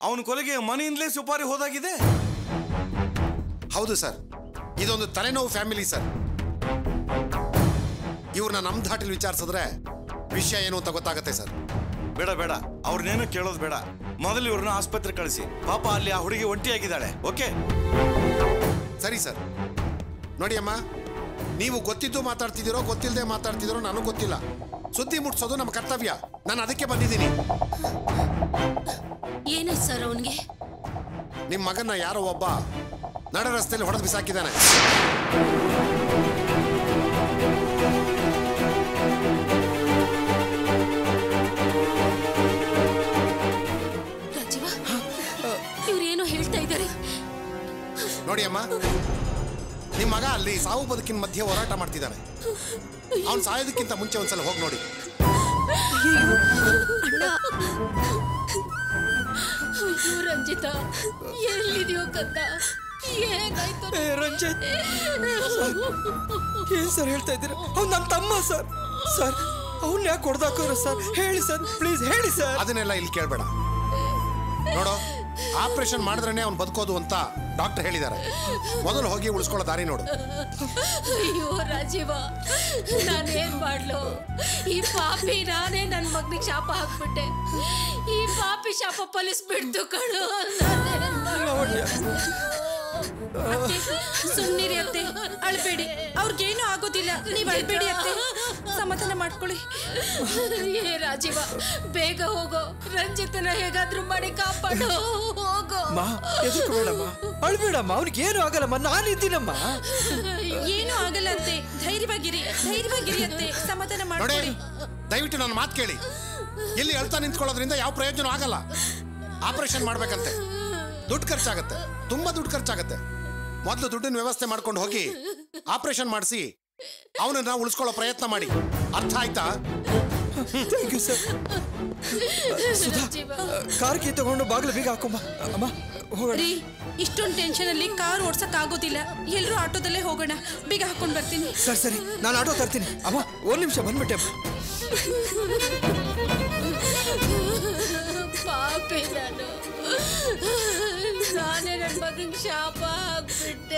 ಅವನ ಕೊಲೆಗೆ ಮನೆಯಿಂದಲೇ ಸುಪಾರಿ ಹೋದಾಗಿದೆ ಹೌದು ಸರ್ ಇದೊಂದು ತಲೆನೋವು ಫ್ಯಾಮಿಲಿ ಸರ್ ಇವ್ರನ್ನ ನಮ್ಮ ಧಾಟಿಲ್ ವಿಚಾರಿಸಿದ್ರೆ ವಿಷಯ ಏನು ಅಂತ ಗೊತ್ತಾಗತ್ತೆ ಸರ್ ಬೇಡ ಬೇಡ ಅವ್ರನ್ನೇನು ಕೇಳೋದು ಬೇಡ ಮೊದಲು ಇವ್ರನ್ನ ಆಸ್ಪತ್ರೆ ಕಳಿಸಿ ಪಾಪ ಅಲ್ಲಿ ಆ ಹುಡುಗಿ ಒಂಟಿಯಾಗಿದ್ದಾಳೆ ಓಕೆ ಸರಿ ಸರ್ ನೋಡಿ ಅಮ್ಮ ನೀವು ಗೊತ್ತಿದ್ದು ಮಾತಾಡ್ತಿದ್ದೀರೋ ಗೊತ್ತಿಲ್ಲದೆ ಮಾತಾಡ್ತಿದ್ದೀರೋ ನನಗೆ ಗೊತ್ತಿಲ್ಲ ಸುದ್ದಿ ಮುಟ್ಸೋದು ನಮ್ಮ ಕರ್ತವ್ಯ ನಾನು ಅದಕ್ಕೆ ಬಂದಿದ್ದೀನಿ ಏನಾಯ್ತು ಸರ್ ಅವನಿಗೆ ನಿಮ್ಮ ಮಗನ ಯಾರೋ ಒಬ್ಬ ನಡ ರಸ್ತೆಯಲ್ಲಿ ಹೊಡೆದು ಬಿಸಾಕಿದ್ದಾನೆ ರಾಜೀವ ಇವ್ರೇನೋ ಹೇಳ್ತಾ ಇದ್ದಾರೆ ನೋಡಿ ಅಮ್ಮ ನಿಮ್ಮ ಮಗ ಅಲ್ಲಿ ಸಾವು ಬದುಕಿನ ಮಧ್ಯೆ ಹೋರಾಟ ಮಾಡ್ತಿದ್ದಾನೆ ಅವ್ನು ಸಾಯೋದಕ್ಕಿಂತ ಮುಂಚೆ ಒಂದ್ಸಲ ಹೋಗಿ ನೋಡಿ ಅಣ್ಣ ಅಯ್ಯೋ ರಂಜಿತಾ ಎಲ್ಲಿದೆಯೋ ಕದ್ದ ಏನಾಯ್ತು ಏ, ರಂಜಿತ್ ಏನ್ ಸರ್ ಹೇಳ್ತಾ ಇದ್ದೀರಾ ಅವ್ನು ನನ್ನ ತಮ್ಮ ಸರ್ ಸರ್ ಅವ್ನ ಯಾಕೆ ಹೊಡೆದಾಕೋರು ಸರ್ ಹೇಳಿ ಸರ್ ಪ್ಲೀಸ್ ಹೇಳಿ ಸರ್ ಅದನ್ನೆಲ್ಲ ಇಲ್ಲಿ ಕೇಳಬೇಡ ನೋಡು ಆಪರೇಷನ್ ಮಾಡಿದ್ರೇನೆ ಅವ್ನು ಬದುಕೋದು ಅಂತ ಡಾಕ್ಟರ್ ಹೇಳಿದ್ದಾರೆ ಮೊದಲು ಹೋಗಿ ಉಳಿಸ್ಕೊಳ್ಳೋ ದಾರಿ ನೋಡು ಅಯ್ಯೋ ರಾಜೀವ ನಾನೇನ್ ಮಾಡ್ಲು ಈ ಪಾಪಿ ನಾನೇ ನನ್ ಮಗನಿಗೆ ಶಾಪ ಹಾಕ್ಬಿಟ್ಟೆ ಈ ಪಾಪಿ ಶಾಪ ಪೊಲೀಸ್ ಬಿಡ್ತು ಕಣು ನಾನೇನ್ ಮಾಡ್ಲು? ಸುಮ್ನಿರಿ ಅತ್ತೆ ಅಳ್ಬೇಡಿ ಅವ್ರಿಗೇನು ಆಗೋದಿಲ್ಲ ನೀವ್ ಅಳ್ಬೇಡಿ ಅತ್ತೆ ಸಮಾಧಾನ ಮಾಡ್ಕೊಳ್ಳಿ ಏ ರಾಜೀವ ಬೇಗ ಹೋಗೋ ರಂಜಿತನ ಹೇಗಾದ್ರೂ ಮಾಡಿ ಕಾಪಾಡು ಹೋಗೋ ಮಾ ಎದುರ್ಕೋಬೇಡಮ್ಮ ಅಳ್ಬೇಡಮ್ಮ ಅವ್ನಿಗೆ ಏನು ಆಗಲ್ಲಮ್ಮ ನಾನಿದ್ದೀನಮ್ಮ ಏನು ಆಗಲ್ಲ ಅತ್ತೆ ಧೈರ್ಯವಾಗಿರಿ ಧೈರ್ಯವಾಗಿರಿ ಅತ್ತೆ ಸಮಾಧಾನ ನೋಡಿ ಮಾಡ್ಕೊಳ್ಳಿ ದಯವಿಟ್ಟು ನನ್ನ ಮಾತು ಕೇಳಿ ಇಲ್ಲಿ ಅಳ್ತಾ ನಿಂತ್ಕೊಳ್ಳೋದ್ರಿಂದ ಯಾವ ಪ್ರಯೋಜನ ಆಗಲ್ಲ ಆಪರೇಷನ್ ಮಾಡ್ಬೇಕಂತೆ ದುಡ್ಡು ಖರ್ಚಾಗತ್ತೆ ತುಂಬಾ ದುಡ್ಡು ಖರ್ಚಾಗತ್ತೆ ಮೊದಲು ದುಡ್ಡಿನ ವ್ಯವಸ್ಥೆ ಮಾಡ್ಕೊಂಡು ಹೋಗಿ ಆಪರೇಷನ್ ಮಾಡಿಸಿ ಅವನನ್ನ ಉಳಿಸ್ಕೊಳ್ಳೋ ಪ್ರಯತ್ನ ಮಾಡಿ ಅರ್ಥ ಆಯ್ತಾ thank you sir Sudha car key ತಗೊಂಡು ಬಾಗಿಲು ಬೀಗ ಹಾಕೊಂಬ ಅಮ್ಮ ಹೋಗೋಣ ರೀ ಇಷ್ಟೊಂದು ಟೆನ್ಷನ್ ಅಲ್ಲಿ ಕಾರ್ ಓಡ್ಸಕ್ ಆಗೋದಿಲ್ಲ ಎಲ್ರೂ ಆಟೋದಲ್ಲೇ ಹೋಗೋಣ ಬೇಗ ಹಾಕೊಂಡ್ ಬರ್ತೀನಿ ಸರಿ ಸರಿ ನಾನು ಆಟೋ ತರ್ತೀನಿ ಅಮ್ಮ ಒಂದ್ ನಿಮಿಷ ಬಂದ್ಬಿಟ್ಟೆ ಅಮ್ಮ ಪಾಪಿ ನಾನು ನಾನೇ ನನ್ನ ಮಗನ್ ಶಾಪ ಹಾಕ್ಬಿಟ್ಟೆ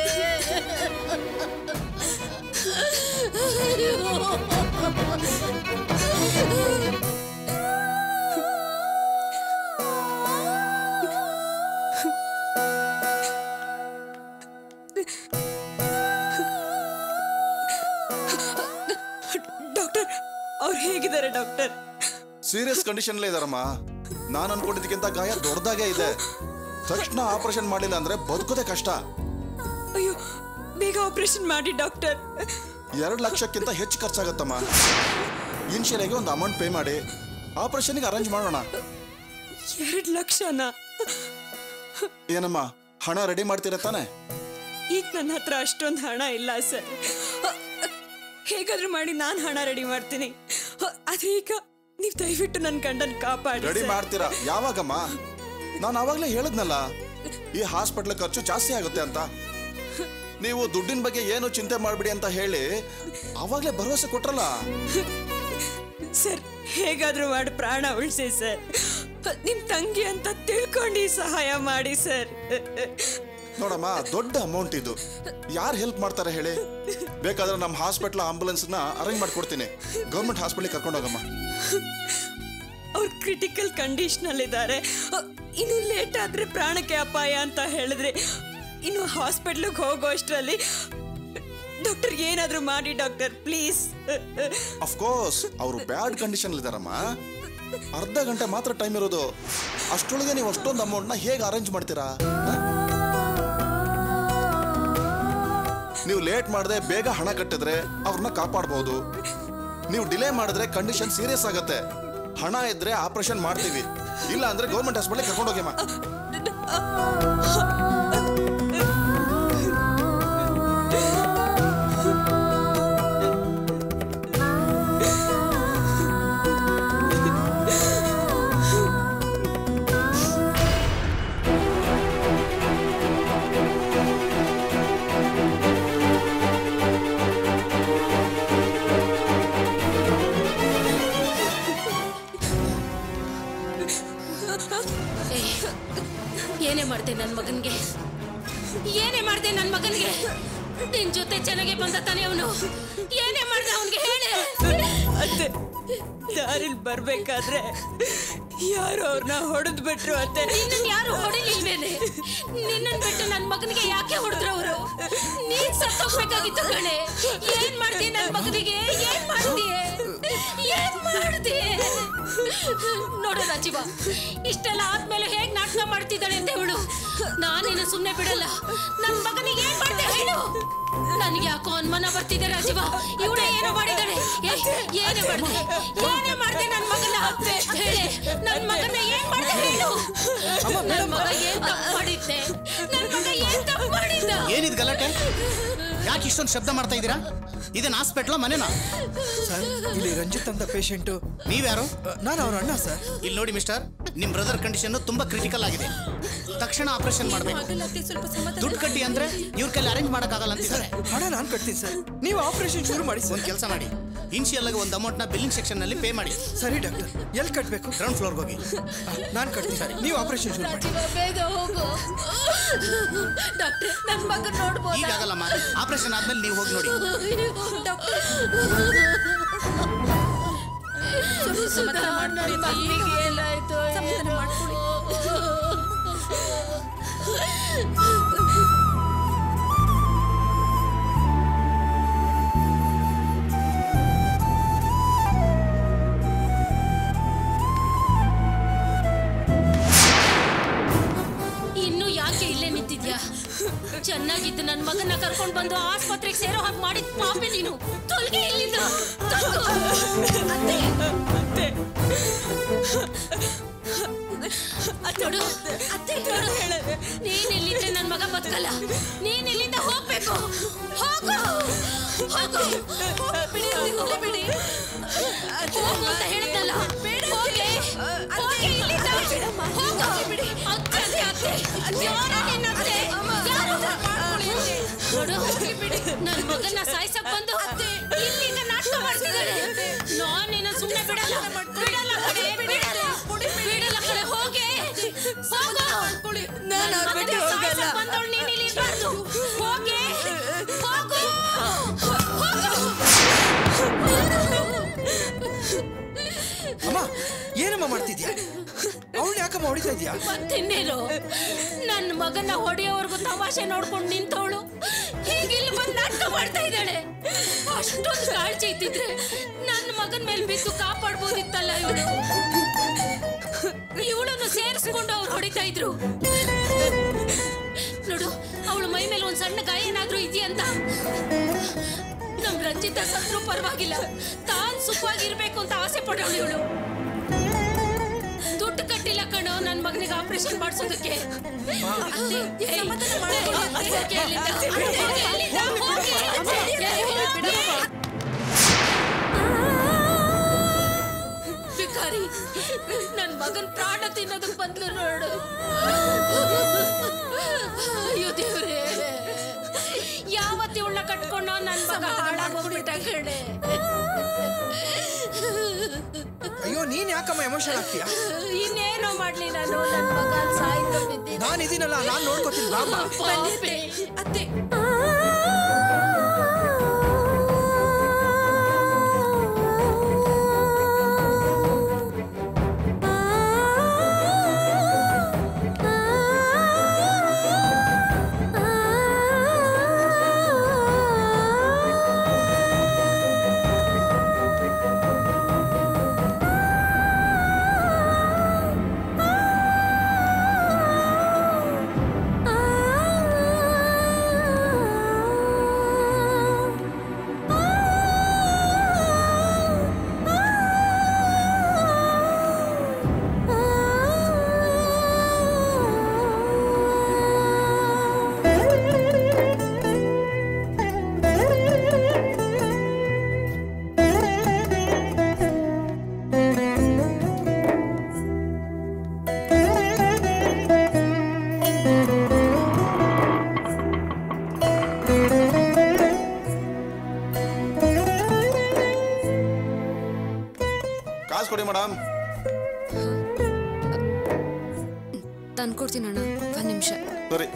ಡಾಕ್ಟರ್ ಅವ್ರು ಹೇಗಿದ್ದಾರೆ ಡಾಕ್ಟರ್ ಸೀರಿಯಸ್ ಕಂಡೀಷನ್ ಇದಾರಮ್ಮ ನಾನು ಅನ್ಕೊಂಡಿದ್ದಕ್ಕಿಂತ ಗಾಯ ದೊಡ್ಡದಾಗೇ ಇದೆ ತಕ್ಷಣ ಆಪರೇಷನ್ ಮಾಡಲಿಲ್ಲ ಅಂದ್ರೆ ಬದುಕೋದೇ ಕಷ್ಟ ಅಯ್ಯೋ ಬೇಗ ಆಪರೇಷನ್ ಮಾಡಿ ಡಾಕ್ಟರ್ ಎರಡು ಲಕ್ಷಕ್ಕಿಂತ ಹೆಚ್ಚು ಖರ್ಚಾಗತ್ತಮ್ಮ ಇನ್ಶಿಯಲಾಗಿ ಒಂದು ಅಮೌಂಟ್ ಪೇ ಮಾಡಿ ಆಪರೇಷನ್ಗೆ ಅರೇಂಜ್ ಮಾಡೋಣ ಎರಡು ಲಕ್ಷನಾ ಏನಮ್ಮ ಹಣ ರೆಡಿ ಮಾಡ್ತೀರ ತಾನೆ ಈಗ ನನ್ನ ಹತ್ರ ಅಷ್ಟೊಂದು ಹಣ ಇಲ್ಲ ಸರ್ ಹೇಗಾದ್ರೂ ಮಾಡಿ ನಾನು ಹಣ ರೆಡಿ ಮಾಡ್ತೀನಿ ಆದ್ರೆ ಈಗ ನೀವು ದಯವಿಟ್ಟು ನನ್ನ ಗಂಡನ್ ಕಾಪಾಡಿ ರೆಡಿ sir. ಮಾಡ್ತೀರಾ ಯಾವಾಗಮ್ಮ ನಾನು ಅವಾಗಲೇ ಹೇಳಿದ್ನಲ್ಲ ಈ ಹಾಸ್ಪಿಟ್ಲ್ ಖರ್ಚು ಜಾಸ್ತಿ ಆಗುತ್ತೆ ಅಂತ ನೀವು ದುಡ್ಡಿನ ಬಗ್ಗೆ ಏನು ಚಿಂತೆ ಮಾಡಬಿಡಿ ಅಂತ ಹೇಳಿ ಅವಾಗಲೇ ಭರವಸೆ ಕೊಟ್ರಲ್ಲ ಸರ್ ಹೇಗಾದ್ರೂ ಮಾಡಿ ಪ್ರಾಣ ಉಳಿಸಿ ಸರ್ ನಿಮ್ ತಂಗಿ ಅಂತ ತಿಳ್ಕೊಂಡು ಈ ಸಹಾಯ ಮಾಡಿ ಸರ್ ನೋಡಮ್ಮ ದೊಡ್ಡ ಅಮೌಂಟ್ ಇದು ಯಾರು ಹೆಲ್ಪ್ ಮಾಡ್ತಾರೆ ಹೇಳಿ ಬೇಕಾದ್ರೆ ನಮ್ಮ ಹಾಸ್ಪಿಟ್ಲ್ ಆಂಬುಲೆನ್ಸ್ನ ಅರೇಂಜ್ ಮಾಡ್ಕೊಡ್ತೀನಿ ಗೌರ್ಮೆಂಟ್ ಹಾಸ್ಪಿಟ್ಲಿಗೆ ಕರ್ಕೊಂಡೋಗಮ್ಮ ಅವ್ರು ಕ್ರಿಟಿಕಲ್ ಕಂಡೀಷನ್ ಅಲ್ಲಿ ಇದ್ದಾರೆ ಇನ್ನು ಲೇಟ್ ಆದ್ರೆ ಪ್ರಾಣಕ್ಕೆ ಅಪಾಯ ಅಂತ ಹೇಳಿದ್ರೆ ಇನ್ನು ಹಾಸ್ಪಿಟ್ಲಿಗೆ ಹೋಗೋ ಅಷ್ಟರಲ್ಲಿ ಡಾಕ್ಟರ್ ಏನಾದ್ರೂ ಮಾಡಿ ಡಾಕ್ಟರ್ ಪ್ಲೀಸ್ ಅಫ್ಕೋರ್ಸ್ ಅವರು ಬ್ಯಾಡ್ ಕಂಡೀಷನ್ ಇದಾರಮ್ಮ ಅರ್ಧ ಗಂಟೆ ಮಾತ್ರ ಟೈಮ್ ಇರೋದು ಅಷ್ಟರೊಳಗೆ ನೀವು ಅಷ್ಟೊಂದು ಅಮೌಂಟ್ನ ಹೇಗೆ ಅರೇಂಜ್ ಮಾಡ್ತೀರಾ ಹ? ನೀವು ಲೇಟ್ ಮಾಡದೆ ಬೇಗ ಹಣ ಕಟ್ಟಿದ್ರೆ ಅವ್ರನ್ನ ಕಾಪಾಡ್ಬೋದು ನೀವು ಡಿಲೇ ಮಾಡಿದ್ರೆ ಕಂಡೀಷನ್ ಸೀರಿಯಸ್ ಆಗತ್ತೆ ಹಣ ಇದ್ರೆ ಆಪರೇಷನ್ ಮಾಡ್ತೀವಿ ಇಲ್ಲ ಅಂದ್ರೆ ಗೌರ್ಮೆಂಟ್ ಹಾಸ್ಪಿಟಲ್ ಕರ್ಕೊಂಡೋಗಿಮ್ಮ ಮಾಡ್ದೆ ನನ್ನ ಮಗನ್ಗೆ ಏನೇ ಮಾಡ್ದೆ ನನ್ನ ಮಗನ್ಗೆ ನಿನ್ ಜೊತೆ ಚೆನ್ನಾಗಿ ಬಂದ ತಾನೆ ಅವನು ಏನೇ ಮಾಡ್ದೆ ಅವನ್ಗೆ ಹೇಳಿ ಅತ್ತೆ ದಾರಿಲ್ ಬರ್ಬೇಕಾದ್ರೆ ಯಾರು ಅವ್ರನ್ನ ಹೊಡೆದ್ ಬಿಟ್ರು ಅತ್ತೆ ನಿನ್ನನ್ ಯಾರು ಹೊಡಿಲಿಲ್ವೇನೆ ನಿನ್ನನ್ ಬಿಟ್ಟು ನನ್ನ ಮಗನಿಗೆ ಯಾಕೆ ಹೊಡೆದ್ರು ಅವರು ನೀನ್ ಸತ್ತೋಗ್ಬೇಕಾಗಿತ್ತು ಕಣೆ ಏನ್ ಮಾಡ್ದಿ ನನ್ನ ಮಗನಿಗೆ ಏನ್ ಮಾಡ್ದಿಯೇ ಏನ್ ಮಾಡ್ದಿ ನೋಡು ರಾಜೀವ ಇಷ್ಟೆಲ್ಲ ಆದ್ಮೇಲೆ ಹೇಗ್ ನಾಟಕ ಮಾಡ್ತಿದ್ದಾಳೆ ಅಂತ ಇವಳು ನಾನೇನು ಸುಮ್ನೆ ಬಿಡಲ್ಲ ನನ್ನ ಮಗನಿಗೆ ಏನ್ ಮಾಡ್ದೆ ಹೇಳು ನನಗೆ ಯಾಕೋ ಅನುಮಾನ ಬರ್ತಿದೆ ರಾಜೀವ ಇವಳೇ ಏನೋ ಮಾಡಿದಾಳೆ ಏ, ಏನೇ ಮಾಡ್ದೆ ಏನೇ ಮಾಡ್ದೆ ನನ್ನ ಮಗನ ಹೇಳೆ ನನ್ನ ಮಗನ ಏನ್ ಮಾಡ್ದೆ ಹೇಳು ನನ್ನ ಮಗ ಏನ್ ತಪ್ಪು ಮಾಡಿದ್ದೆ ನನ್ನ ಮಗ ಏನ್ ತಪ್ಪು ಮಾಡಿದ್ದ ಏನಿದ್ ಗಲಾಟೆ ಯಾಕೆ ಇಷ್ಟೊಂದು ಶಬ್ದ ಮಾಡ್ತಾ ಇದ್ದೀರಾ ಇದನ್ನ ಹಾಸ್ಪಿಟ್ಲ ಮನೆನಾ ಸರ್ ಇಲ್ಲಿ ರಂಜಿತ್ ಅಂತ ಪೇಷಂಟು ನೀವ್ಯಾರು ನಾನು ಅವ್ರ ಅಣ್ಣ ಸರ್ ಇಲ್ಲಿ ನೋಡಿ ಮಿಸ್ಟರ್ ನಿಮ್ ಬ್ರದರ್ ಕಂಡೀಷನ್ ತುಂಬಾ ಕ್ರಿಟಿಕಲ್ ಆಗಿದೆ ತಕ್ಷಣ ಆಪರೇಷನ್ ಮಾಡಬೇಕು ದುಡ್ಡು ಕಟ್ಟಿ ಅಂದ್ರೆ ಇವ್ರ ಕೈಲಿ ಅರೇಂಜ್ ಮಾಡಕ್ಕಾಗಲ್ಲ ಅಂತಿದ್ದಾರೆ ಹಣ ನಾನು ಕಟ್ತೀನಿ ಸರ್ ನೀವು ಆಪರೇಷನ್ ಶುರು ಮಾಡಿ ಸರ್ ಒಂದ್ ಕೆಲಸ ಮಾಡಿ ಇನ್ಶಿಯಲ್ ಆಗಿ ಒಂದು ಅಮೌಂಟ್ ನ ಬಿಲ್ಲಿಂಗ್ ಸೆಕ್ಷನ್ ನಲ್ಲಿ ಪೇ ಮಾಡಿ ಸರಿ ಡಾಕ್ಟರ್ ಎಲ್ಲಿ ಕಟ್ಟಬೇಕು ಗ್ರೌಂಡ್ ಫ್ಲೋರ್ಗೆ ಹೋಗಿ ನಾನು ಕಟ್ತೀನಿ ಸರ್ ನೀವು ಆಪರೇಷನ್ ಶುರು ಮಾಡಿ ರಾಜೀವ ಬೇಗ ಹೋಗು ಡಾಕ್ಟ್ರೆ ನನ್ನ ಮಗ ನೋಡ್ಬೋದಾ ಈಗಾಗಲ್ಲಮ್ಮ ಆಪರೇಷನ್ ಆದ್ಮೇಲೆ ನೀವು ಹೋಗಿ ನೋಡಿ ಸುಧಾ, ನನ್ನ ಮಗನಿಗೆ ಏನಾಯ್ತು ಇನ್ನು ಯಾಕೆ ಇಲ್ಲೇ ನಿಂತಿದ್ಯಾ ಚೆನ್ನಾಗಿದ್ದು ನನ್ನ ಮಗನ ಕರ್ಕೊಂಡು ಬಂದು ಆಸ್ಪತ್ರೆಗೆ ಸೇರೋ ಹಾಗೆ ಮಾಡಿದ್ ಪಾಪಿ ನೀನು ತೊಲಗೆ ಇಲ್ಲಿಂದ ತೊಲ್ಗು. ಅತ್ತೆ ನೋಡು ಅತ್ತೆ ನೋಡು ನೀನ್ ಇಲ್ಲಿದ್ರೆ ನನ್ನ ಮಗ ಬದುಕಲ್ಲ ನೀನ್ ಇಲ್ಲಿಂದ ಹೋಗ್ಬೇಕು ಹೋಗು ಹೋಗು ಬಿಡಿ ಹೋಗ್ಬಿಡಿ ಹೋಗು ಅಂತ ಹೇಳಿದ್ನಲ್ಲ ಹೋಗಿ ಹೋಗಿ ಇಲ್ಲಿಂದ ಹೋಗು ಬಿಡಿ ಅತ್ತೆ ಅತ್ತೆ ಅತ್ತೆ ಯಾರು ನಿನ್ನ ಅತ್ತೆ ಯಾರು ನೋಡು ನನ್ನ ಮಗನ ಸಾಯ್ಸಕ್ ಬಂದು ಇಲ್ಲಿಂದ ನಾಟಕ ಮಾಡ್ತಿದ್ದಾಳೆ ನಾನ್ ನಿನ್ನ ಸುಮ್ಮನೆ ಬಿಡಲ್ಲ ಬಿಡಲ್ಲ ಕಣೆ, ಬಿಡಲ್ಲ ಬಿಡಲ್ಲ ಕಣೆ, ಹೋಗೆ ಹೋಗು ನಾನು ಅವ್ರ ಬಿಟ್ಟು ಹೋಗಲ್ಲ ಬಂದವಳು ನೀನ್ ಇಲ್ಲಿ ಇರ್ಬಾರ್ದು ಹೋಗೆ ಹೋಗು ಹೋಗು ಅಮ್ಮ ಏನಮ್ಮ ಮಾಡ್ತಿದ್ಯಾ ಅವಳು ಯಾಕಮ್ಮ ಹೊಡಿತಾ ಇದೆಯಾ ಮತ್ತಿನ್ನೇನು ನನ್ನ ಮಗನ ಹೊಡೆಯೋವರೆಗೂ ತಮಾಷೆ ನೋಡ್ಕೊಂಡು ನಿಂತವಳು ಹೀಗಿಲ್ಲಿ ಬಂದು ನಾಟಕ ಮಾಡ್ತಾ ಇದ್ದಾಳೆ ಅಷ್ಟೊಂದು ಕಾಳಜಿ ಇದ್ದಿದ್ರೆ ನನ್ನ ಮಗನ ಮೇಲೆ ಬಿದ್ದು ಕಾಪಾಡ್ಬೋದಿತ್ತಲ್ಲ ಇವಳು ಇವಳನ್ನು ಸೇರಿಸ್ಕೊಂಡು ಅವ್ರು ಹೊಡಿತಾ ಇದ್ರು ನೋಡು ಅವಳು ಮೈ ಮೇಲೆ ಒಂದ್ ಸಣ್ಣ ಗಾಯ ಏನಾದ್ರೂ ಇದೆಯಂತ ನಮ್ ರಂಜಿತ ಸತ್ರು ಪರವಾಗಿಲ್ಲ ತಾನ್ ಸುಖವಾಗಿರ್ಬೇಕು ಅಂತ ಆಸೆ ಪಡೋಳು ಇವಳು ದುಡ್ಡು ಕಟ್ಟಿಲ್ಲ ಕಣೋ ನನ್ನ ಮಗನಿಗೆ ಆಪರೇಷನ್ ಮಾಡಿಸೋದಕ್ಕೆ ಅತ್ತೆ, ಏಯ್, ಹೋಗಿ ಅಲ್ಲಿಂದ. ಹೋಗಿ ಅಲ್ಲಿಂದ, ಹೋಗಿ. ಏಯ್, ಹೋಗಿ. ಭಿಕಾರಿ ನನ್ನ ಮಗನ್ ಪ್ರಾಣ ತಿನ್ನೋದಕ್ ಬಂದ್ಲು ನೋಡು ಅಯ್ಯೋ ದೇವ್ರೇ ಯಾವತ್ತಿ ಉಳ್ಳ ಕಟ್ಕೊಂಡ ನನ್ನ ಮಗ ಹಾಳಾಗೋಗ್ಬಿಟ್ಟ ಕಣೆ ಅಯ್ಯೋ ನೀನ್ ಯಾಕಮ್ಮ ಎಮೋಷನ್ ಆಗ್ತೀಯಾ ಇನ್ನೇನೋ ಮಾಡ್ಲಿ ನಾನು ನನ್ನ ಮಗ ಸಾಯ್ತು ಬಿದ್ದಿದ್ದ ನಾನು ಇದೀನಲ್ಲ ನಾನು ನೋಡ್ಕೋತೀನಿ ಬಾಮ್ಮ ಪಾಪಿ. ಅತ್ತೆ ಕಾಸು ಕೊಡಿ ಮೇಡಮ್ ತಂದ್ಕೊಡ್ತೀನಿ ಅಣ್ಣ ಒಂದ್ ನಿಮಿಷ ಸರಿ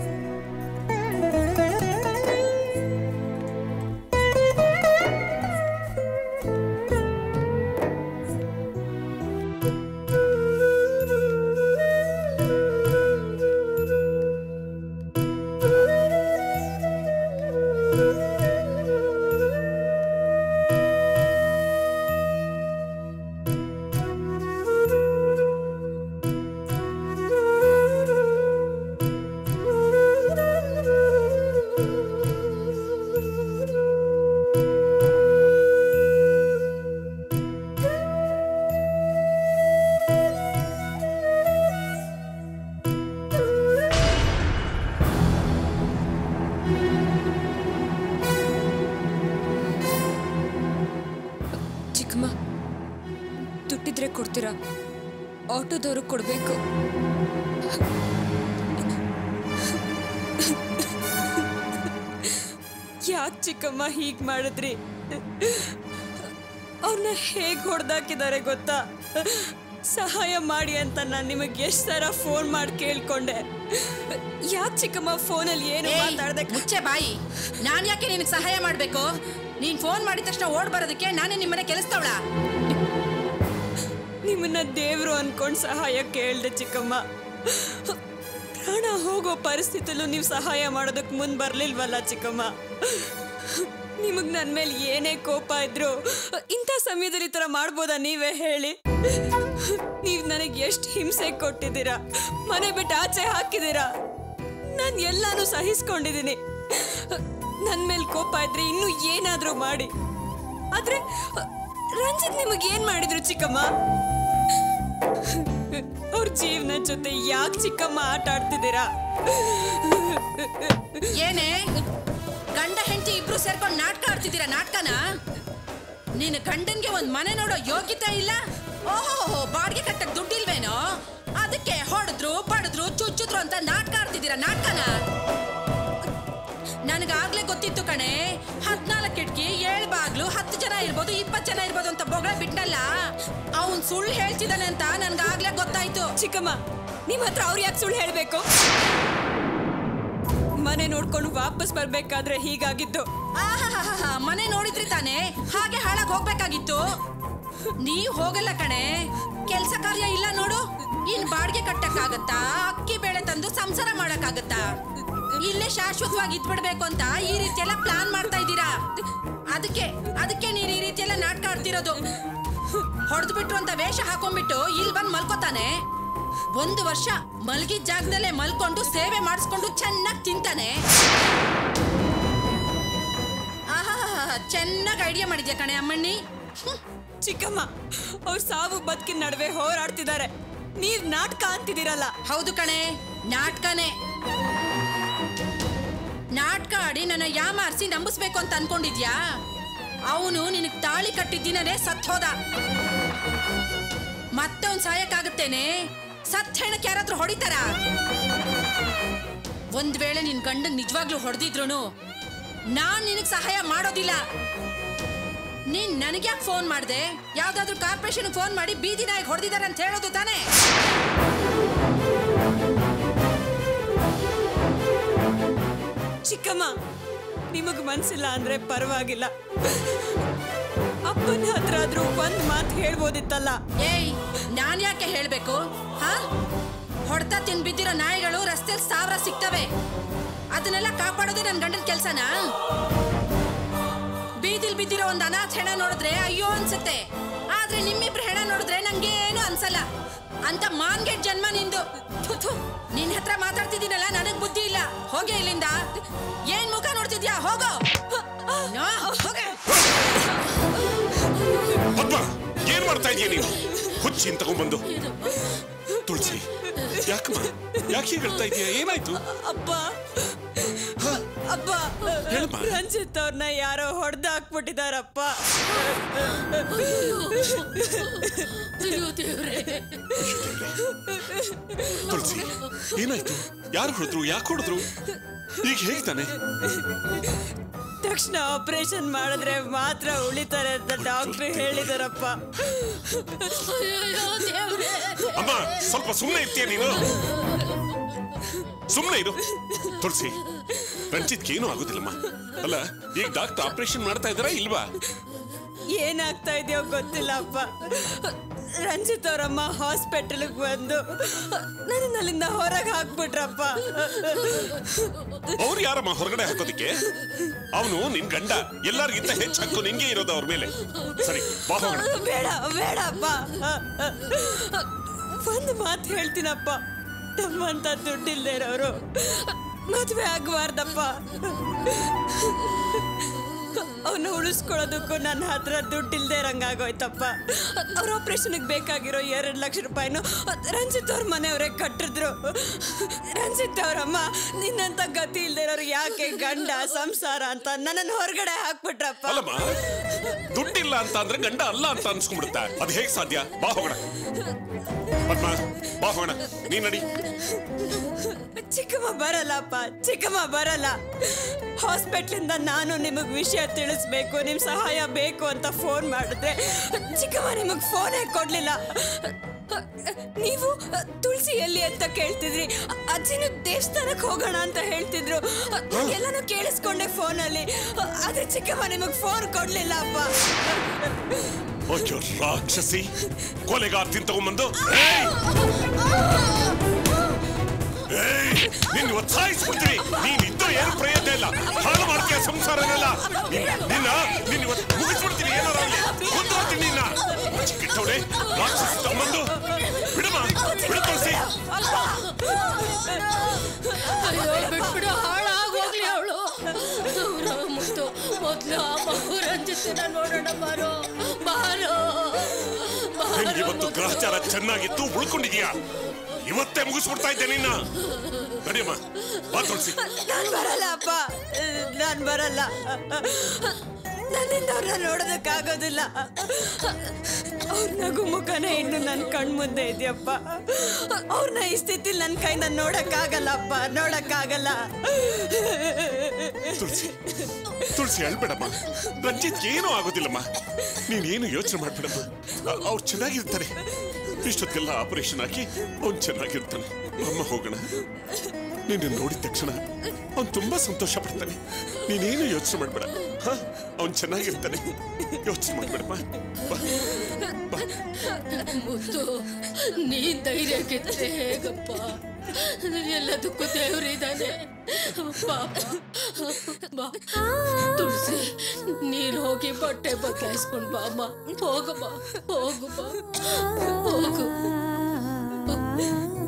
ಚಿಕ್ಕಮ್ಮ ದುಡ್ಡಿದ್ರೆ ಕೊಡ್ತೀರಾ ಆಟೋದವ್ರು ಕೊಡ್ಬೇಕು ಯಾಕೆ ಚಿಕ್ಕಮ್ಮ ಹೀಗ್ ಮಾಡಿದ್ರಿ ಅವ್ರನ್ನ ಹೇಗ್ ಹೊಡೆದಾಕಿದ್ದಾರೆ ಗೊತ್ತಾ ಸಹಾಯ ಮಾಡಿ ಅಂತ ನಾನು ನಿಮಗೆ ಎಷ್ಟು ಸಲ ಫೋನ್ ಮಾಡಿ ಕೇಳ್ಕೊಂಡೆ ಯಾಕೆ ಚಿಕ್ಕಮ್ಮ ಫೋನಲ್ಲಿ ಏನು ಏಯ್, ಮಾತಾಡ್ದೆ ಮುಚ್ಚೆ ಬಾಯಿ ನಾನ್ ಯಾಕೆ ನಿನಗೆ ಸಹಾಯ ಮಾಡ್ಬೇಕು ನೀನ್ ಫೋನ್ ಮಾಡಿದ ತಕ್ಷಣ ಓಡ್ ಬರೋದಕ್ಕೆ ನಾನೇ ನಿಮ್ಮನೆ ಕೆಲಸದವಳ ನಿಮ್ಮನ್ನ ದೇವ್ರು ಅನ್ಕೊಂಡ್ ಸಹಾಯ ಕೇಳ್ದೆ ಚಿಕ್ಕಮ್ಮ ಪ್ರಾಣ ಹೋಗೋ ಪರಿಸ್ಥಿತಿಲೂ ನೀವು ಸಹಾಯ ಮಾಡೋದಕ್ಕೆ ಮುಂದೆ ಬರ್ಲಿಲ್ವಲ್ಲ ಚಿಕ್ಕಮ್ಮ ನಿಮಗ್ ನನ್ ಮೇಲೆ ಏನೇ ಕೋಪ ಇದ್ರು ಇಂಥ ಸಮಯದಲ್ಲಿ ಈ ಥರ ಮಾಡ್ಬೋದಾ ನೀವೇ ಹೇಳಿ ನೀವ್ ನನಗೆ ಎಷ್ಟು ಹಿಂಸೆ ಕೊಟ್ಟಿದ್ದೀರಾ ಮನೆ ಬಿಟ್ಟು ಆಚೆ ಹಾಕಿದ್ದೀರಾ ನಾನು ಎಲ್ಲಾನು ಸಹಿಸ್ಕೊಂಡಿದ್ದೀನಿ ನನ್ ಮೇಲೆ ಕೋಪ ಇದ್ರೆ ಇನ್ನೂ ಏನಾದ್ರೂ ಮಾಡಿ ಆದ್ರೆ ರಂಜಿತ್ ನಿಮಗೆ ಏನ್ ಮಾಡಿದ್ರು ಚಿಕ್ಕಮ್ಮ ಅವ್ರ ಜೀವನ ಜೊತೆ ಯಾಕೆ ಚಿಕ್ಕಮ್ಮ ಆಟ ಆಡ್ತಿದ್ದೀರಾ ಏನೇ ಗಂಡ ಹೆಂಡತಿ ಇಬ್ರು ಸೇರ್ಕೊಂಡು ನಾಟಕ ಆಡ್ತಿದ್ದೀರಾ ನಾಟಕನ ನಿನ್ನ ಗಂಡನ್ಗೆ ಒಂದ್ ಮನೆ ನೋಡೋ ಯೋಗ್ಯತೆ ಇಲ್ಲ ಓಹೋ ಬಾಡಿಗೆ ಕಟ್ಟಕ್ ದುಡ್ಡಿಲ್ವೇನೋ ಅದಕ್ಕೆ ಹೊಡೆದ್ರು ಬಡದ್ರು ಚುಚ್ಚಿದ್ರು ಅಂತ ನಾಟಕ ಆಡ್ತಿದ್ದೀರಾ ನಾಟಕನ ನನಗಾಗ್ಲೇ ಗೊತ್ತಿತ್ತು ಕಣೆ ಹದ್ನಾಲ್ಕು ಕಿಟಕಿ ಏಳು ಬಾಗ್ಲು ಹತ್ತು ಜನ ಇರ್ಬೋದು ಇಪ್ಪತ್ತು ಜನ ಇರ್ಬೋದು ಅಂತ ಬೊಗಳ ಬಿಟ್ನಲ್ಲ ಅವನ್ ಸುಳ್ಳು ಹೇಳ್ತಿದ್ದಾನೆ ಅಂತ ನನ್ಗಾಗ್ಲೇ ಗೊತ್ತಾಯ್ತು ಚಿಕ್ಕಮ್ಮ ನಿಮ್ ಹತ್ರ ಅವ್ರು ಯಾಕೆ ಸುಳ್ಳು ಹೇಳ್ಬೇಕು ಮನೆ ನೋಡ್ಕೊಂಡು ವಾಪಸ್ ಬರ್ಬೇಕಾದ್ರೆ ಹೀಗಾಗಿದ್ದು ಆಹಾಹಾಹಾ, ಮನೆ ನೋಡಿದ್ರಿ ತಾನೆ ಹಾಗೆ ಹಾಳಾಗ್ ಹೋಗ್ಬೇಕಾಗಿತ್ತು ನೀವ್ ಹೋಗಲ್ಲ ಕಣೆ ಕೆಲ್ಸ ಕಾರ್ಯ ಇಲ್ಲ ನೋಡು ಇನ್ ಬಾಡಿಗೆ ಕಟ್ಟಕ್ಕಾಗತ್ತಾ ಅಕ್ಕಿ ಬೇಳೆ ತಂದು ಸಂಸಾರ ಮಾಡಕ್ಕಾಗತ್ತಾ ಇಲ್ಲೇ ಶಾಶ್ವತವಾಗಿ ಇದ್ಬಿಡ್ಬೇಕು ಅಂತ ಈ ರೀತಿ ಎಲ್ಲ ಪ್ಲಾನ್ ಮಾಡ್ತಾ ಇದ್ದೀರಾ ಅದಕ್ಕೆ ಅದಕ್ಕೆ ನೀನ್ ಈ ರೀತಿ ಎಲ್ಲ ನಾಟಕ ಆಡ್ತಿರೋದು ಹೊಡೆದು ಬಿಟ್ರು ಅಂತ ವೇಷ ಹಾಕೊಂಡ್ಬಿಟ್ಟು ಇಲ್ಲಿ ಬಂದ್ ಮಲ್ಕೋತಾನೆ ಒಂದು ವರ್ಷ ಮಲ್ಗಿದ ಜಾಗದಲ್ಲೇ ಮಲ್ಕೊಂಡು ಸೇವೆ ಮಾಡಿಸ್ಕೊಂಡು ಚೆನ್ನಾಗಿ ತಿಂತಾನೆ ಆಹಾಹಾಹಾ, ಚೆನ್ನಾಗ್ ಐಡಿಯಾ ಮಾಡಿದ್ಯಾ ಕಣೆ ಅಮ್ಮಣ್ಣಿ ಹ್ಮ್. ಚಿಕ್ಕಮ್ಮ ಅವ್ರ ಸಾವು ಬದುಕಿನ ನಡುವೆ ಹೋರಾಡ್ತಿದ್ದಾರೆ ನೀವ್ ನಾಟಕ ಅಂತಿದ್ದೀರಲ್ಲ ಹೌದು ಕಣೆ ನಾಟಕನೇ ನಾಟಕ ಆಡಿ ನನ್ನ ಯಾಮಾರಿಸಿ ನಂಬಿಸ್ಬೇಕು ಅಂತ ಅನ್ಕೊಂಡಿದ್ಯಾ ಅವನು ನಿನಗ್ ತಾಳಿ ಕಟ್ಟಿದ್ದಿನೇ ಸತ್ ಹೋದ ಮತ್ತೆ ಅವ್ನ್ ಸಾಯಕ್ಕಾಗತ್ತೇನೆ ಸತ್ ಹೆಣಕ್ ಯಾರಾದ್ರೂ ಹೊಡಿತಾರ ಒಂದ್ ವೇಳೆ ನಿನ್ ಗಂಡನ್ ನಿಜವಾಗ್ಲೂ ಹೊಡೆದಿದ್ರು ನಾನ್ ನಿನಗ್ ಸಹಾಯ ಮಾಡೋದಿಲ್ಲ ನೀನ್ ನನಗ್ಯಾಕೆ ಫೋನ್ ಮಾಡ್ದೆ ಯಾವ್ದಾದ್ರು ಕಾರ್ಪೊರೇಷನ್ ಫೋನ್ ಮಾಡಿ ಬೀದಿ ನಾಯಿಗೆ ಹೊಡೆದಿದ್ದಾರೆ ಅಂತ ಹೇಳೋದು ತಾನೇ ಚಿಕ್ಕಮ್ಮ ನಿಮಗ್ ಮನ್ಸಿಲ್ಲ ಅಂದ್ರೆ ಪರವಾಗಿಲ್ಲ ಅಪ್ಪನ ಹತ್ರ ಆದ್ರೂ ಒಂದ್ ಮಾತು ಹೇಳ್ಬೋದಿತ್ತಲ್ಲ ಏಯ್ ನಾನ್ ಯಾಕೆ ಹೇಳ್ಬೇಕು ಹಾ ಹೊಡ್ತಾ ತಿಂದ್ ಬಿದ್ದಿರೋ ನಾಯಿಗಳು ರಸ್ತೆಲ್ ಸಾವಿರ ಸಿಗ್ತವೆ ಅದನ್ನೆಲ್ಲ ಕಾಪಾಡೋದೇ ನನ್ ಗಂಡನ ಕೆಲ್ಸನಾ ಬೀದಿಲ್ ಬಿದ್ದಿರೋ ಒಂದ್ ಅನಾಥ ಹೆಣ ನೋಡಿದ್ರೆ ಅಯ್ಯೋ ಅನ್ಸುತ್ತೆ ಆದ್ರೆ ನಿಮ್ಮಿಬ್ರ ಹೆಣ ನೋಡಿದ್ರೆ ನಂಗೇನು ಅನ್ಸಲ್ಲ ಅಂತ ಮಾನ್ಗೆಟ್ ಜನ್ಮ ನಿಂದು ಥು, ಥು. ನಿನ್ ಹತ್ರ ಮಾತಾಡ್ತಿದ್ದೀನಲ್ಲ ನನಗ್ ಬುದ್ಧಿ ಇಲ್ಲ ಹೋಗೆ ಇಲ್ಲಿಂದ ಏನ್ ಮುಖ ನೋಡ್ತಿದ್ಯಾ ಹೋಗೋ ನೋ, ಹೋಗೆ ಪದ್ಮ ಏನ್ ಮಾಡ್ತಾ ಇದೀಯ ನೀನು ಹುಚ್ಚಿನ್ ತಗೊಂಡ್ಬಂದು ತುಳಸಿ ಯಾಕಮ್ಮ ಯಾಕೆ ಹೀಗೆ ಹೇಳ್ತಾ ಇದೀಯ ಏನಾಯ್ತು ಅಪ್ಪ ಅಪ್ಪ ಹೇಳಮ್ಮ. ರಂಜಿತ್ ಅವ್ರನ್ನ ಯಾರೋ ಹೊಡೆದ ಹಾಕ್ಬಿಟ್ಟಿದಾರಪ್ಪ ಅಯ್ಯೋ ದೇವ್ರೇ ತುಳಸಿ ಏನಾಯ್ತು ಯಾರು ಹೊಡೆದ್ರು ಯಾಕೆ ಹೊಡೆದ್ರು ಈಗ ಹೇಗಿದ್ದಾನೆ ತಕ್ಷಣ ಆಪರೇಷನ್ ಮಾಡಿದ್ರೆ ಮಾತ್ರ ಉಳಿತಾರೆ ಅಂತ ಡಾಕ್ಟ್ರು ಹೇಳಿದಾರಪ್ಪ ಅಯ್ಯೋ ದೇವ್ರೇ ಅಮ್ಮ ಸ್ವಲ್ಪ ಸುಮ್ಮನೆ ಇರ್ತೀಯ ನೀನು ಸುಮ್ಮನೆ ಇರು ತುಳಸಿ ರಂಜಿತ್ಗೆ ಏನೂ ಆಗುದಿಲ್ಲಮ್ಮ ಅಲ್ಲ ಈಗ ಡಾಕ್ಟರ್ ಆಪರೇಷನ್ ಮಾಡ್ತಾ ಇದಾರಾ ಇಲ್ವಾ ಏನಾಗ್ತಾ ಇದೆಯೋ ಗೊತ್ತಿಲ್ಲ ಅಪ್ಪ ರಂಜಿತ್ ಅವರಮ್ಮ ಹಾಸ್ಪಿಟಲ್ಗೆ ಬಂದು ನನ್ನ ಅಲ್ಲಿಂದ ಹೊರಗೆ ಹಾಕ್ಬಿಟ್ರಪ್ಪ ಅವ್ರು ಯಾರಮ್ಮ ಹೊರಗಡೆ ಹಾಕೋದಿಕ್ಕೆ ಅವನು ನಿನ್ ಗಂಡ ಎಲ್ಲರಿಗಿಂತ ಹೆಚ್ಚು ಹಕ್ಕು ನಿನ್ಗೆ ಇರೋದು ಅವ್ರ ಮೇಲೆ ಸರಿ ಬಾ ಹೋಗೋಣ ಬೇಡ ಬೇಡಪ್ಪ ಒಂದು ಮಾತು ಹೇಳ್ತೀನಪ್ಪ ತಮ್ಮಂತ ದುಡ್ಡಿಲ್ದೇ ಇರೋರು ಮದುವೆ ಆಗಬಾರ್ದಪ್ಪ ಅವನು ಉಳಿಸ್ಕೊಳ್ಳೋದಕ್ಕೂ ನನ್ನ ಹತ್ರ ದುಡ್ಡಿಲ್ದೇ ಇರಂಗಾಗೋಯ್ತಪ್ಪ ಅವ್ರ ಆಪರೇಷನ್ಗೆ ಬೇಕಾಗಿರೋ ಎರಡು ಲಕ್ಷ ರೂಪಾಯಿನು ರಂಜಿತ್ ಅವ್ರ ಮನೆಯವರೇ ಕಟ್ಟಿದ್ರು ರಂಜಿತ್ ಅವರಮ್ಮ ನಿನ್ನಂತ ಗತಿ ಇಲ್ದೇ ಇರೋರು ಯಾಕೆ ಗಂಡ ಸಂಸಾರ ಅಂತ ನನ್ನನ್ನು ಹೊರಗಡೆ ಹಾಕ್ಬಿಟ್ರಪ್ಪ ಅಲ್ಲಮ್ಮ ದುಡ್ಡಿಲ್ಲ ಅಂತ ಅಂದ್ರೆ ಗಂಡ ಅಲ್ಲ ಅಂತ ಅನ್ಸ್ಕೊಂಡ್ಬಿಡುತ್ತಾ ಅದು ಹೇಗ್ ಸಾಧ್ಯ ಬಾ ಹೋಗೋಣ ಪದ್ಮ ಬಾ ಹೋಗೋಣ ನೀನ್ ನಡಿ ಚಿಕ್ಕಮ್ಮ ಬರಲ್ಲಪ್ಪ ಚಿಕ್ಕಮ್ಮ ಬರಲ್ಲ ಹಾಸ್ಪಿಟ್ಲಿಂದ ನಾನು ನಿಮಗೆ ವಿಷಯ ತಿಳಿಸ್ಬೇಕು ನಿಮ್ಮ ಸಹಾಯ ಬೇಕು ಅಂತ ಫೋನ್ ಮಾಡಿದ್ರೆ ಚಿಕ್ಕಮ್ಮ ನಿಮಗೆ ಫೋನೇ ಕೊಡ್ಲಿಲ್ಲ ನೀವು ತುಳಸಿ ಎಲ್ಲಿ ಅಂತ ಕೇಳ್ತಿದ್ರಿ ಅಜ್ಜಿನ ದೇವಸ್ಥಾನಕ್ಕೆ ಹೋಗೋಣ ಅಂತ ಹೇಳ್ತಿದ್ರು ಎಲ್ಲಾನು ಕೇಳಿಸ್ಕೊಂಡೆ ಫೋನಲ್ಲಿ ಆದ್ರೆ ಚಿಕ್ಕಮ್ಮ ನಿಮಗೆ ಫೋನ್ ಕೊಡ್ಲಿಲ್ಲ ಅಪ್ಪ ಅಯ್ಯೋ ರಾಕ್ಷಸಿ ಕೊಲೆಗಾರ್ತಿನ್ ತಗೊಂಬಂದು ಏಯ್! ಏಯ್! ನಿನ್ನ ಒತ್ತಾಯಿಸ್ಬಿಡ್ತೀನಿ ನೀನ್ ಇದ್ದ ಏನು ಪ್ರಯತ್ನ ಇಲ್ಲ ಹಾಳು ಮಾಡ್ತೀಯ ಸಂಸಾರನೆಲ್ಲ ನಿನ್ನ ನಿನ್ನ ನಿನ್ನ ಇವತ್ತು ಮುಗಿಸ್ಬಿಡ್ತೀನಿ ಏನಾರ ಆಗ್ಲಿ ಮುಂದುವರ್ತೀನಿ ನಿನ್ನ ಚಿಕ್ಕಿಟ್ಟವಳೆ ರಾಕ್ಷಸಿ ತಗೊಂಬಂದು ಬಿಡಮ್ಮ ಬಿಡು ತುಳಸಿ ಅಯ್ಯೋ ಬಿಟ್ಬಿಡು ಹಾಳಾಗೋಗ್ಲಿ ಅವಳು ಮುತ್ತು ಮೊದ್ಲು ಆ ಮಗು ರಂಜಿತಿನ ನೋಡೋಣ ಬಾರೋ ಬಾರೋ ನಿನ್ಗೆ ಇವತ್ತು ಗ್ರಹಚಾರ ಚೆನ್ನಾಗಿತ್ತು ಉಳ್ಕೊಂಡಿದ್ಯಾ ಇವತ್ತೇ ಮುಗಿಸ್ಬಿಡ್ತಾ ಇದ್ದೆ ನಿನ್ನ ನಡಿಯಮ್ಮ ಬಾ ತುಳಸಿ ನಾನ್ ಬರಲ್ಲ ಅಪ್ಪ ನಾನ್ ಬರಲ್ಲ ನನ್ನಿಂದ ಅವ್ರನ್ನ ನೋಡೋದಕ್ಕಾಗೋದಿಲ್ಲ ಅವ್ರ ನಗು ಮುಖನೇ ಇನ್ನು ನನ್ನ ಕಣ್ ಮುಂದೆ ಇದೆಯಪ್ಪ ಅವ್ರನ್ನ ಈ ಸ್ಥಿತಿಲಿ ನನ್ನ ಕೈಯಿಂದ ನೋಡಕ್ಕಾಗಲ್ಲಪ್ಪ ನೋಡಕ್ಕಾಗಲ್ಲ ತುಳಸಿ ತುಳಸಿ ಅಳ್ಬೇಡಮ್ಮ ರಂಜಿತ್ ಏನೂ ಆಗೋದಿಲ್ಲಮ್ಮ ನೀನೇನು ಯೋಚನೆ ಮಾಡ್ಬೇಡಮ್ಮ ಅ- ಅವ್ರು ಚೆನ್ನಾಗಿರ್ತಾರೆ ಇಷ್ಟೊತ್ತಿಗೆಲ್ಲ ಆಪರೇಷನ್ ಹಾಕಿ ಅವ್ನು ಚೆನ್ನಾಗಿರ್ತಾನೆ ಅಮ್ಮ ಹೋಗೋಣ ನಿನ್ನ ನೋಡಿದ ತಕ್ಷಣ ಅವ್ನು ತುಂಬಾ ಸಂತೋಷ ಪಡ್ತಾನೆ ನೀನೇನು ಯೋಚನೆ ಮಾಡ್ಬೇಡ ಹ ಅವ್ನು ಚೆನ್ನಾಗಿರ್ತಾನೆ ಯೋಚನೆ ಮಾಡ್ಬೇಡಮ್ಮ ಬಾ. ಬಾ. ಮುತ್ತು ನೀ ಧೈರ್ಯಕ್ಕಿದ್ರೆ ಹೇಗಪ್ಪ ಎಲ್ಲದಕ್ಕೂ ದೇವರಿದ್ದಾನೆ ಪಾಪ ಬಾ ತುಳಸಿ ನೀನು ಹೋಗಿ ಬಟ್ಟೆ ಬದಲಾಯಿಸ್ಕೊಂಡು ಬಾ ಅಮ್ಮ ಹೋಗಮ್ಮ ಹೋಗು ಬಾ ಹೋಗು